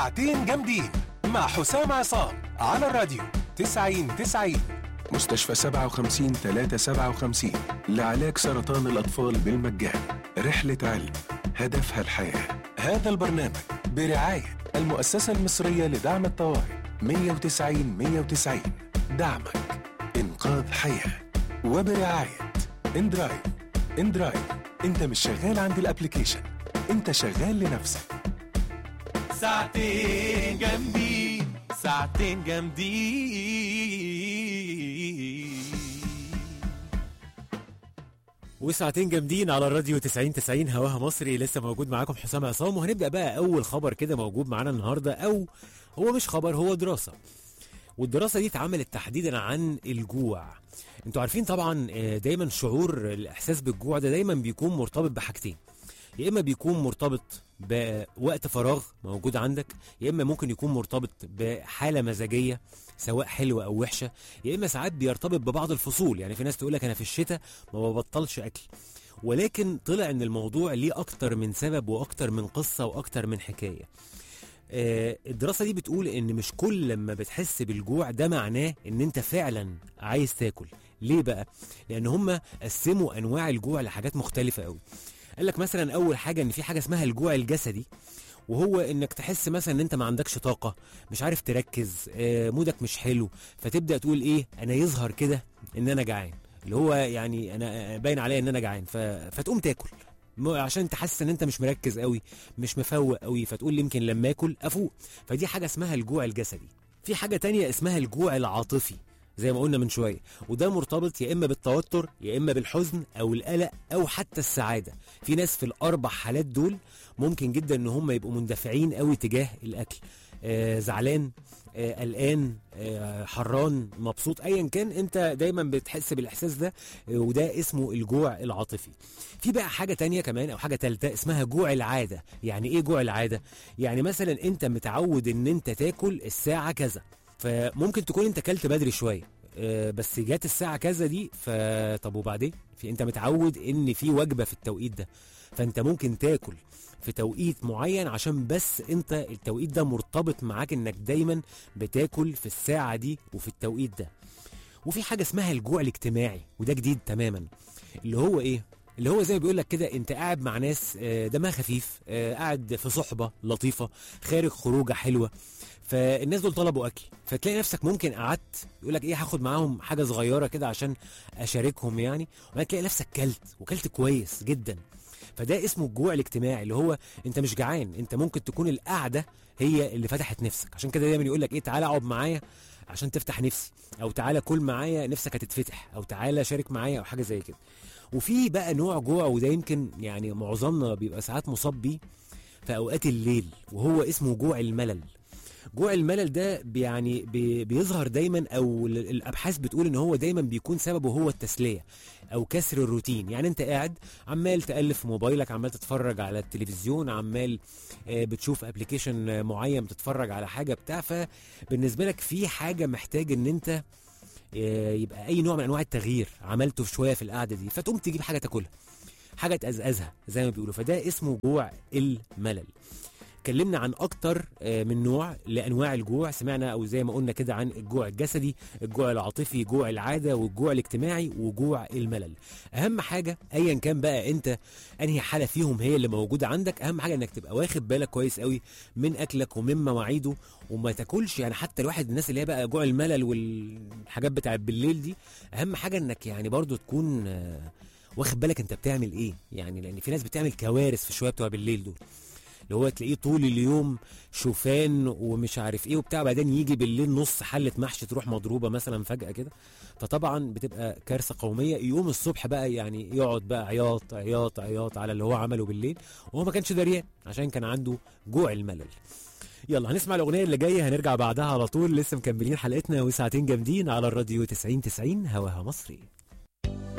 ساعتين جامدين مع حسام عصام على الراديو 90 90 مستشفى 57 357 لعلاج سرطان الأطفال بالمجان رحلة علم هدفها الحياة هذا البرنامج برعاية المؤسسة المصرية لدعم الطوارئ 190 190 دعمك إنقاذ حياة وبرعاية اندرايف اندرايف انت مش شغال عند الابليكيشن انت شغال لنفسك ساعتين جامدين ساعتين جامدين وساعتين جامدين على الراديو 90 90 هواها مصري لسه موجود معاكم حسام عصام وهنبدا بقى اول خبر كده موجود معانا النهارده او هو مش خبر هو دراسه والدراسه دي اتعملت تحديدا عن الجوع انتوا عارفين طبعا آه، دايما شعور الاحساس بالجوع ده دايما بيكون مرتبط بحاجتين يا اما بيكون مرتبط بوقت فراغ موجود عندك يا اما ممكن يكون مرتبط بحاله مزاجيه سواء حلوه او وحشه يا اما ساعات بيرتبط ببعض الفصول يعني في ناس تقول لك انا في الشتاء ما ببطلش اكل ولكن طلع ان الموضوع ليه اكتر من سبب واكتر من قصه واكتر من حكايه آه، الدراسه دي بتقول ان مش كل لما بتحس بالجوع ده معناه ان انت فعلا عايز تاكل ليه بقى لان هم قسموا انواع الجوع لحاجات مختلفه قوي قال لك مثلا اول حاجه ان في حاجه اسمها الجوع الجسدي وهو انك تحس مثلا ان انت ما عندكش طاقه مش عارف تركز آه، مودك مش حلو فتبدا تقول ايه انا يظهر كده ان انا جعان اللي هو يعني انا باين عليا ان انا جعان ف... فتقوم تاكل م- عشان تحس ان انت مش مركز قوي مش مفوق قوي فتقول يمكن لما اكل افوق فدي حاجه اسمها الجوع الجسدي في حاجه تانية اسمها الجوع العاطفي زي ما قلنا من شويه وده مرتبط يا اما بالتوتر يا اما بالحزن او القلق او حتى السعاده في ناس في الاربع حالات دول ممكن جدا ان هم يبقوا مندفعين قوي تجاه الاكل آه زعلان آه قلقان آه حران مبسوط ايا كان انت دايما بتحس بالاحساس ده آه وده اسمه الجوع العاطفي في بقى حاجه تانية كمان او حاجه ثالثه اسمها جوع العاده يعني ايه جوع العاده يعني مثلا انت متعود ان انت تاكل الساعه كذا فممكن تكون انت كلت بدري شويه آه، بس جات الساعه كذا دي فطب وبعدين في انت متعود ان في وجبه في التوقيت ده فانت ممكن تاكل في توقيت معين عشان بس انت التوقيت ده مرتبط معاك انك دايما بتاكل في الساعه دي وفي التوقيت ده وفي حاجه اسمها الجوع الاجتماعي وده جديد تماما اللي هو ايه اللي هو زي ما بيقول لك كده انت قاعد مع ناس آه، دمها خفيف آه، قاعد في صحبه لطيفه خارج خروجه حلوه فالناس دول طلبوا اكل فتلاقي نفسك ممكن قعدت يقول لك ايه هاخد معاهم حاجه صغيره كده عشان اشاركهم يعني وبعدين تلاقي نفسك كلت وكلت كويس جدا فده اسمه الجوع الاجتماعي اللي هو انت مش جعان انت ممكن تكون القعده هي اللي فتحت نفسك عشان كده دايما يقول لك ايه تعالى اقعد معايا عشان تفتح نفسي او تعالى كل معايا نفسك هتتفتح او تعالى شارك معايا او حاجه زي كده وفي بقى نوع جوع وده يمكن يعني معظمنا بيبقى ساعات مصاب بيه في اوقات الليل وهو اسمه جوع الملل جوع الملل ده بي- يعني بي بيظهر دايما او ال- الابحاث بتقول ان هو دايما بيكون سببه هو التسليه او كسر الروتين يعني انت قاعد عمال تالف في موبايلك عمال تتفرج على التلفزيون عمال آه، بتشوف ابلكيشن معين بتتفرج على حاجه بتاع فبالنسبه لك في حاجه محتاج ان انت آه، يبقى اي نوع من انواع التغيير عملته شويه في القعده دي فتقوم تجيب حاجه تاكلها حاجه تقزقزها زي ما بيقولوا فده اسمه جوع الملل اتكلمنا عن اكتر آه، من نوع لانواع الجوع سمعنا او زي ما قلنا كده عن الجوع الجسدي الجوع العاطفي جوع العاده والجوع الاجتماعي وجوع الملل اهم حاجه ايا كان بقى انت انهي حاله فيهم هي اللي موجوده عندك اهم حاجه انك تبقى واخد بالك كويس قوي من اكلك ومن مواعيده وما تاكلش يعني حتى الواحد الناس اللي هي بقى جوع الملل والحاجات بتاعت بالليل دي اهم حاجه انك يعني برضو تكون آه، واخد بالك انت بتعمل ايه يعني لان في ناس بتعمل كوارث في الشويه بتوع بالليل دول اللي هو تلاقيه طول اليوم شوفان ومش عارف ايه وبتاع بعدين يجي بالليل نص حله محشي تروح مضروبه مثلا فجاه كده فطبعا بتبقى كارثه قوميه يقوم الصبح بقى يعني يقعد بقى عياط عياط عياط على اللي هو عمله بالليل وهو ما كانش دريان عشان كان عنده جوع الملل يلا هنسمع الاغنيه اللي جايه هنرجع بعدها على طول لسه مكملين حلقتنا وساعتين جامدين على الراديو 90 90 هواها مصري